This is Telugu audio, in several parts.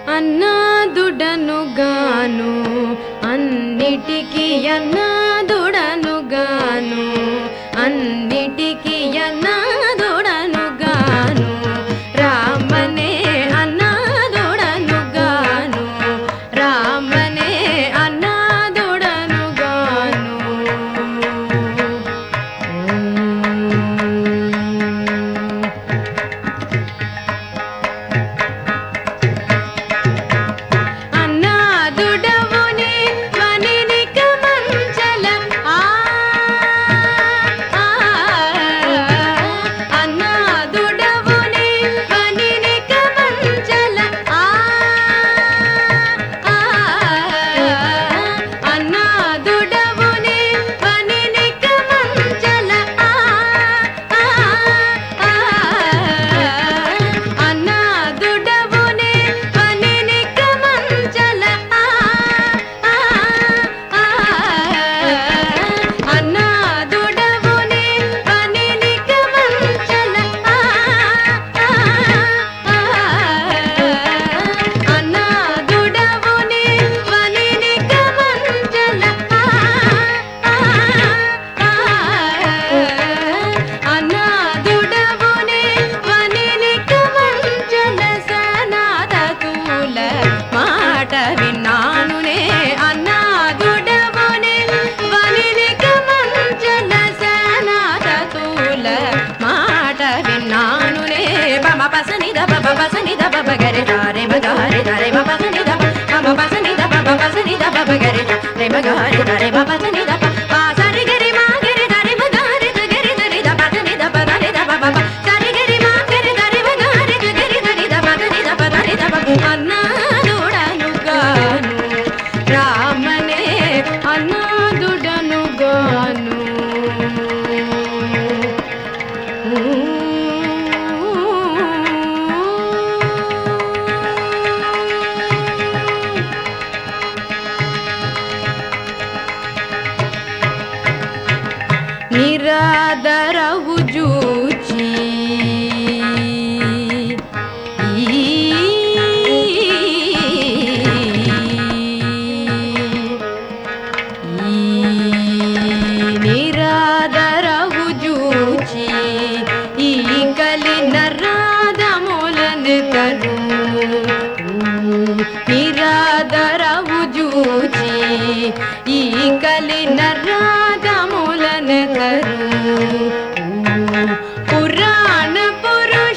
అన్నాదుడను గాను అన్నిటికీ అన్నాదుడను గాను అన్నిటికీ అన్నాదుడను గాను రామనే అన్నాదుడను గాను రామనే అన్నాదుడను గాను అన్నాదుడవుని వనినిక మంచల ఆ ఆ, అన్నాదుడవుని వనినిక మంచల ఆ ఆ, అన్నాదుడవుని వనినిక మంచల ఆ ఆ, ఆ, అన్నాదుడవుని వనినిక మంచల ఆ ఆ, ఆ, అన్నాదుడవుని వనినిక మంచల ఆ ఆ, ఆ, అన్నాదుడవుని వనినిక మంచల ఆ ఆ, ఆ, అన్నాదుడవుని వనినిక మంచల సనాతతుల మాట విన్నానునే అన్నాదుడవుని వనినిక మంచల సనాతతుల మాట విన్నానునే బమ పసనిద బబ పసనిద బబ గరి రే మగ హరి రే మ పసనిద బమ పసనిద బబ పసనిద బబ గరి రే మగ హరి రే మ పసనిద పా సరి గరి మా గరి రే మగ హరి గరి దరి ద పసనిద పదని ద బబ సరి గరి మా గరి రే మగ హరి గరి దరి ద పదని ద పదని ద బబ అన్నాదుడను గాను రామనే అన్నాదుడను గాను నిరాదరవు జూచి నిరాదరవు జూచి ఈ కలి నరాదములను తరు నిరాదరవు జూచి ఈ కలి నరాదములను తరు పురాణ పురుష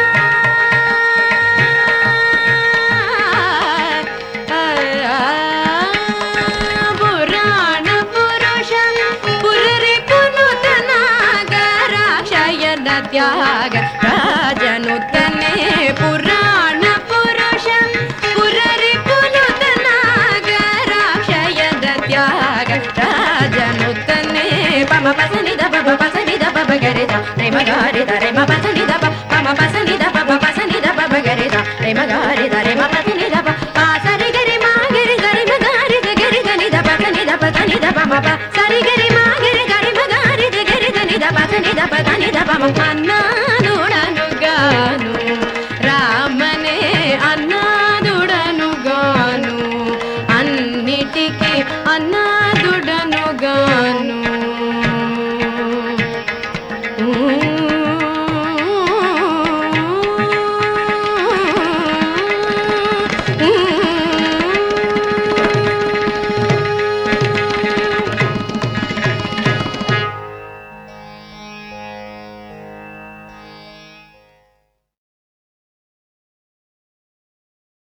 పురాణ పురుష పురరి పునుతనాగరాక్షయన త్యాగ రాజనుతనే పురాణ పురుష పురరి పునుతనాగరాక్షయన త్యాగ రాజనుతనే పమ పసని దబ పసని దబ గరిద రేమ గారిద రేమ పసని దబ పమ పసని దబ పసని దబ గరిద రేమ గారిద రేమ పసని దబ పాసరి గరి మా గరి గరి మ గారి గరి గని దబ గని దబ గని దబ మ ప సరి గరి మా గరి గరి మ గారి గరి గని దబ గని దబ గని దబ మ అన్నా